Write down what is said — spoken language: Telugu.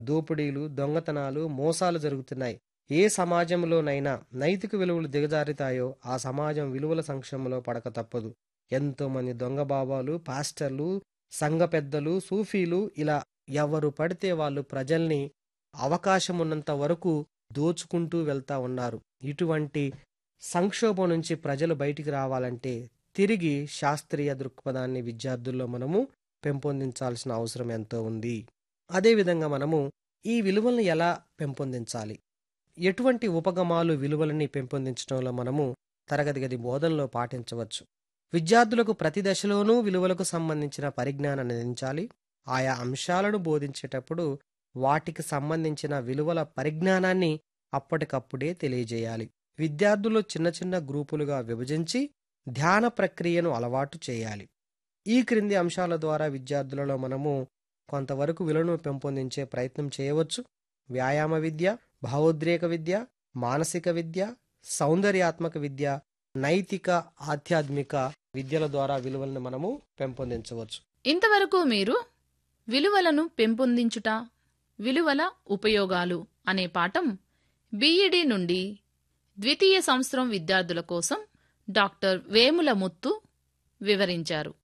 దోపిడీలు దొంగతనాలు మోసాలు జరుగుతున్నాయి ఏ సమాజంలోనైనా నైతిక విలువలు దిగజారుతాయో ఆ సమాజం విలువల సంక్షేమంలో పడక తప్పదు ఎంతో మంది దొంగ బాబాలు పాస్టర్లు సంఘ పెద్దలు సూఫీలు ఇలా ఎవరు పడితే వాళ్ళు ప్రజల్ని అవకాశం ఉన్నంత వరకు దోచుకుంటూ వెళ్తా ఉన్నారు ఇటువంటి సంక్షోభం నుంచి ప్రజలు బయటికి రావాలంటే తిరిగి శాస్త్రీయ దృక్పథాన్ని విద్యార్థుల్లో మనము పెంపొందించాల్సిన అవసరం ఎంతో ఉంది అదేవిధంగా మనము ఈ విలువలను ఎలా పెంపొందించాలి ఎటువంటి ఉపగమాలు విలువలని పెంపొందించడంలో మనము తరగతి గది బోధనలో పాటించవచ్చు విద్యార్థులకు ప్రతి దశలోనూ విలువలకు సంబంధించిన పరిజ్ఞానాన్ని అందించాలి ఆయా అంశాలను బోధించేటప్పుడు వాటికి సంబంధించిన విలువల పరిజ్ఞానాన్ని అప్పటికప్పుడే తెలియజేయాలి విద్యార్థులు చిన్న చిన్న గ్రూపులుగా విభజించి ధ్యాన ప్రక్రియను అలవాటు చేయాలి ఈ క్రింది అంశాల ద్వారా విద్యార్థులలో మనము కొంతవరకు విలువను పెంపొందించే ప్రయత్నం చేయవచ్చు వ్యాయామ విద్య భావోద్రేక విద్య మానసిక విద్య సౌందర్యాత్మక విద్య నైతిక ఆధ్యాత్మిక విద్యల ద్వారా విలువలను మనము పెంపొందించవచ్చు ఇంతవరకు మీరు విలువలను పెంపొందించుట విలువల ఉపయోగాలు అనే పాఠం బీఈడీ నుండి ద్వితీయ సంవత్సరం విద్యార్థుల కోసం డాక్టర్ వేముల ముత్తు వివరించారు